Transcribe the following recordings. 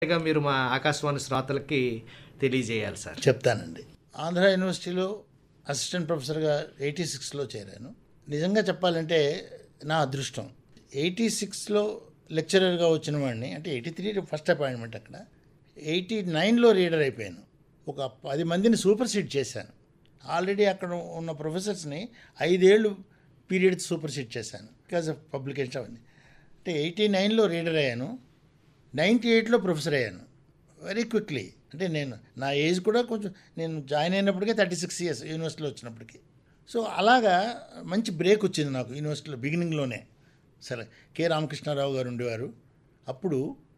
గా మీరు మా ఆకాశవాణి శ్రోతలకి తెలియజేయాలి సార్ చెప్తానండి ఆంధ్ర యూనివర్సిటీలో అసిస్టెంట్ ప్రొఫెసర్గా ఎయిటీ సిక్స్లో చేరాను నిజంగా చెప్పాలంటే నా అదృష్టం ఎయిటీ సిక్స్లో లెక్చరర్గా వచ్చిన వాడిని అంటే ఎయిటీ త్రీ ఫస్ట్ అపాయింట్మెంట్ అక్కడ ఎయిటీ నైన్లో రీడర్ అయిపోయాను ఒక పది మందిని సూపర్ సీడ్ చేశాను ఆల్రెడీ అక్కడ ఉన్న ప్రొఫెసర్స్ని ఐదేళ్ళు పీరియడ్ సూపర్ సీడ్ చేశాను బికాజ్ ఆఫ్ పబ్లికేషన్ అవన్నీ అంటే ఎయిటీ నైన్లో రీడర్ అయ్యాను నైంటీ ఎయిట్లో ప్రొఫెసర్ అయ్యాను వెరీ క్విక్లీ అంటే నేను నా ఏజ్ కూడా కొంచెం నేను జాయిన్ అయినప్పటికే థర్టీ సిక్స్ ఇయర్స్ యూనివర్సిటీలో వచ్చినప్పటికి సో అలాగా మంచి బ్రేక్ వచ్చింది నాకు యూనివర్సిటీలో బిగినింగ్లోనే సరే కె రామకృష్ణారావు గారు ఉండేవారు అప్పుడు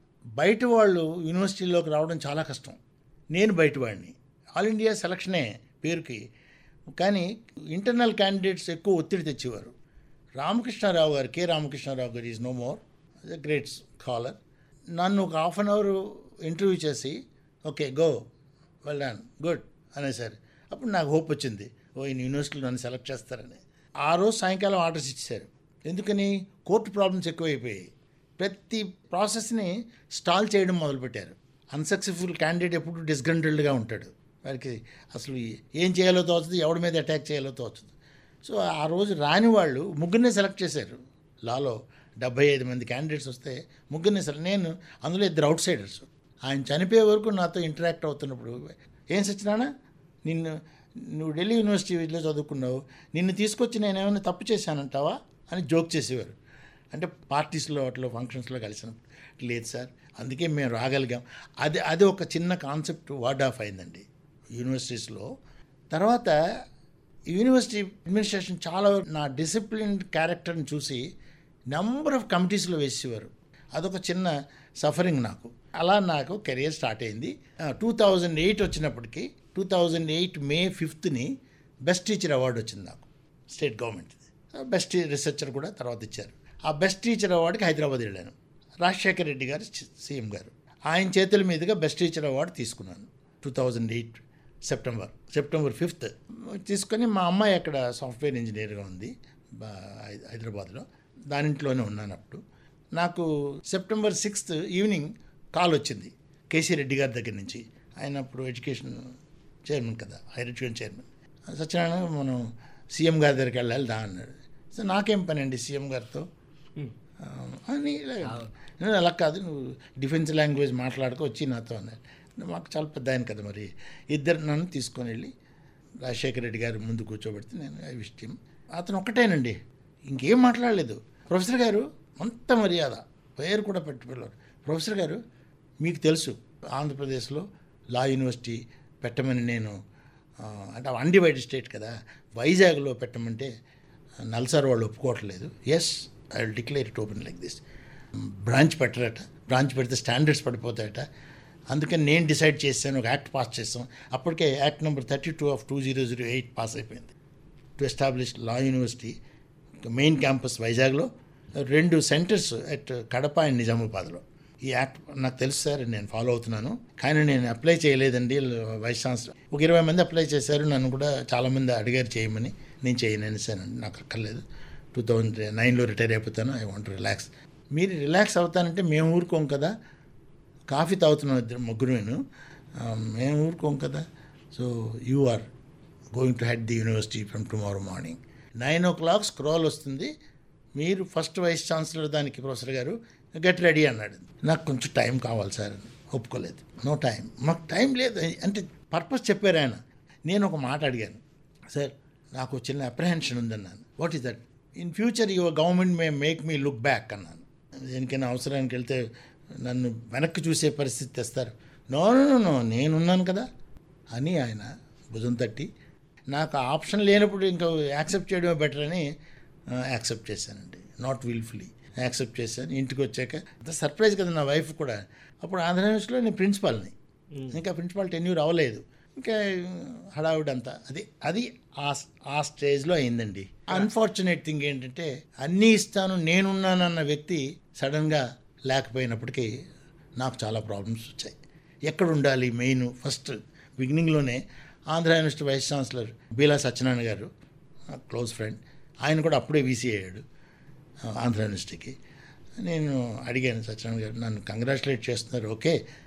బయట వాళ్ళు యూనివర్సిటీలోకి రావడం చాలా కష్టం నేను బయటవాడిని ఆల్ ఇండియా సెలక్షనే పేరుకి కానీ ఇంటర్నల్ క్యాండిడేట్స్ ఎక్కువ ఒత్తిడి తెచ్చేవారు రామకృష్ణారావు గారు కె రామకృష్ణారావు గారు is no more a great scholar నన్ను ఒక హాఫ్ అన్ అవర్ ఇంటర్వ్యూ చేసి okay go well done good అనేసారు అప్పుడు నాకు హోప్ వచ్చింది ఓ ఈ యూనివర్సిటీలో నన్ను సెలెక్ట్ చేస్తారని ఆ రోజు సాయంకాలం ఆర్డర్స్ ఇచ్చారు ఎందుకని కోర్టు ప్రాబ్లమ్స్ ఎక్కువైపోయాయి ప్రతి ప్రాసెస్ని స్టాల్ చేయడం మొదలుపెట్టారు అన్సక్సెస్ఫుల్ క్యాండిడేట్ ఎప్పుడు డిస్గ్రంటెడ్గా ఉంటాడు వారికి అసలు ఏం చేయాలో తోచదు ఎవడి మీద అటాక్ చేయాలో తోచదు సో ఆ రోజు రాని వాళ్ళు ముగ్గురినే సెలెక్ట్ చేశారు లాలో డెబ్బై ఐదు మంది క్యాండిడేట్స్ వస్తే ముగ్గురిని సెలెక్ట్ నేను అందులో ఇద్దరు అవుట్ సైడర్స్ ఆయన చనిపోయే వరకు నాతో ఇంటరాక్ట్ అవుతున్నప్పుడు ఏం సచ్చినానా నిన్ను నువ్వు ఢిల్లీ యూనివర్సిటీలో చదువుకున్నావు నిన్ను తీసుకొచ్చి నేను ఏమైనా తప్పు చేశానంటావా అని జోక్ చేసేవారు అంటే పార్టీస్లో అట్లా ఫంక్షన్స్లో కలిసినప్పుడు లేదు సార్ అందుకే మేము రాగలిగాం అది అది ఒక చిన్న కాన్సెప్ట్ వర్డ్ ఆఫ్ అయిందండి యూనివర్సిటీస్లో తర్వాత యూనివర్సిటీ అడ్మినిస్ట్రేషన్ చాలా నా డిసిప్లిన్ క్యారెక్టర్ని చూసి నెంబర్ ఆఫ్ కమిటీస్లో వేసేవారు అదొక చిన్న సఫరింగ్ నాకు అలా నాకు కెరియర్ స్టార్ట్ అయింది టూ థౌజండ్ ఎయిట్ వచ్చినప్పటికి టూ థౌజండ్ ఎయిట్ మే ఫిఫ్త్ని బెస్ట్ టీచర్ అవార్డు వచ్చింది నాకు స్టేట్ గవర్నమెంట్ బెస్ట్ రీసెర్చర్ కూడా తర్వాత ఇచ్చారు ఆ బెస్ట్ టీచర్ అవార్డుకి హైదరాబాద్ వెళ్ళాను రాజశేఖర్ రెడ్డి గారు సీఎం గారు ఆయన చేతుల మీదుగా బెస్ట్ టీచర్ అవార్డు తీసుకున్నాను two thousand eight September September fifth తీసుకొని మా అమ్మాయి అక్కడ సాఫ్ట్వేర్ ఇంజనీర్గా ఉంది బా- హై- హైదరాబాద్లో దానింట్లోనే ఉన్నాను అప్పుడు నాకు సెప్టెంబర్ సిక్స్త్ ఈవినింగ్ కాల్ వచ్చింది కేసీ రెడ్డి గారి దగ్గర నుంచి ఆయన అప్పుడు ఎడ్యుకేషన్ చైర్మన్ కదా హైర్ ఎడ్యుకేషన్ చైర్మన్ సత్యనారాయణ మనం సీఎం గారి దగ్గరికి వెళ్ళాలి దా అన్నాడు సో నాకేం పని అండి సీఎం గారితో ఆ, అని ఇలాగ. నేను అలా కాదు నువ్వు డిఫెన్స్ లాంగ్వేజ్ మాట్లాడుకో వచ్చి నాతో అన్నారు మాకు చాలా పెద్ద ఆయన కదా మరి ఇద్దరు నన్ను తీసుకొని వెళ్ళి రాజశేఖర రెడ్డి గారు ముందు కూర్చోబెడితే నేను ఐ విషయం అతను ఒక్కటేనండి ఇంకేం మాట్లాడలేదు ప్రొఫెసర్ గారు అంత మర్యాద పేరు కూడా పెట్టుకోలేరు ప్రొఫెసర్ గారు మీకు తెలుసు ఆంధ్రప్రదేశ్లో లా యూనివర్సిటీ పెట్టమని నేను ఆ, అంటే అన్డివైడెడ్ స్టేట్ కదా వైజాగ్లో పెట్టమంటే నల్సార్ వాళ్ళు ఒప్పుకోవట్లేదు yes I will declare it open like this branch పెట్టరట బ్రాంచ్ పెడితే స్టాండర్డ్స్ పడిపోతాయట అందుకని నేను డిసైడ్ చేశాను ఒక యాక్ట్ పాస్ చేస్తాం అప్పటికే act number thirty two of two zero zero eight pass అయిపోయింది to establish law university main campus వైజాగ్లో రెండు సెంటర్స్ అట్ కడప అండ్ నిజామాబాద్లో ఈ యాక్ట్ నాకు తెలుసు సార్ నేను ఫాలో అవుతున్నాను కానీ నేను అప్లై చేయలేదండి వైస్ ఛాన్సలర్ ఒక ఇరవై మంది అప్లై చేశారు నన్ను కూడా చాలామంది అడిగారు చేయమని నేను చేయను అనేసానండి నాకు అక్కర్లేదు టూ థౌజండ్ నైన్లో రిటైర్ అయిపోతాను ఐ వాంట్ రిలాక్స్ మీరు రిలాక్స్ అవుతానంటే మేము ఊరుకోం కదా కాఫీ తాగుతున్నాం ఇద్దరు ముగ్గురును మేము ఊరుకోం కదా so you are going to head the university from tomorrow morning nine o'clock scroll వస్తుంది మీరు ఫస్ట్ వైస్ ఛాన్సలర్ దానికి ప్రొఫెసర్ గారు గెట్ రెడీ అన్నాడు నాకు కొంచెం టైం కావాలి సార్ అని. ఒప్పుకోలేదు నో టైం మాకు టైం లేదు అంటే పర్పస్ చెప్పారు ఆయన నేను ఒక మాట అడిగాను సార్ నాకు చిన్న అప్రహెన్షన్ ఉందన్నాను what is that in future your government may make me look back అన్నాను దేనికైనా అవసరానికి వెళ్తే నన్ను వెనక్కి చూసే పరిస్థితి తెస్తారు నో నో నో నేనున్నాను కదా అని ఆయన భుజం తట్టి నాకు ఆ ఆప్షన్ లేనప్పుడు ఇంకా యాక్సెప్ట్ చేయడమే బెటర్ అని యాక్సెప్ట్ చేశానండి నాట్ విల్ఫుల్లీ యాక్సెప్ట్ చేశాను ఇంటికి వచ్చాక అంత సర్ప్రైజ్ కదా నా వైఫ్ కూడా అప్పుడు ఆంధ్రప్రదేశ్లో నేను ప్రిన్సిపాల్ని ఇంకా ప్రిన్సిపాల్ టెన్యూర్ అవ్వలేదు ఇంకా హడావుడి అంతా అది అది ఆ ఆ స్టేజ్లో అయిందండి అన్ఫార్చునేట్ థింగ్ ఏంటంటే అన్నీ ఇస్తాను నేనున్నానన్న వ్యక్తి సడన్గా లేకపోయినప్పటికీ నాకు చాలా ప్రాబ్లమ్స్ వచ్చాయి ఎక్కడ ఉండాలి మెయిన్ ఫస్ట్ బిగినింగ్లోనే Andhra university vice chancellor Beela Satyanarayana గారు క్లోజ్ ఫ్రెండ్ ఆయన కూడా అప్పుడే వీసీ అయ్యాడు ఆంధ్ర యూనివర్సిటీకి నేను అడిగాను సత్యనారాయణ గారు నన్ను కంగ్రాచులేట్ చేస్తున్నారు ఓకే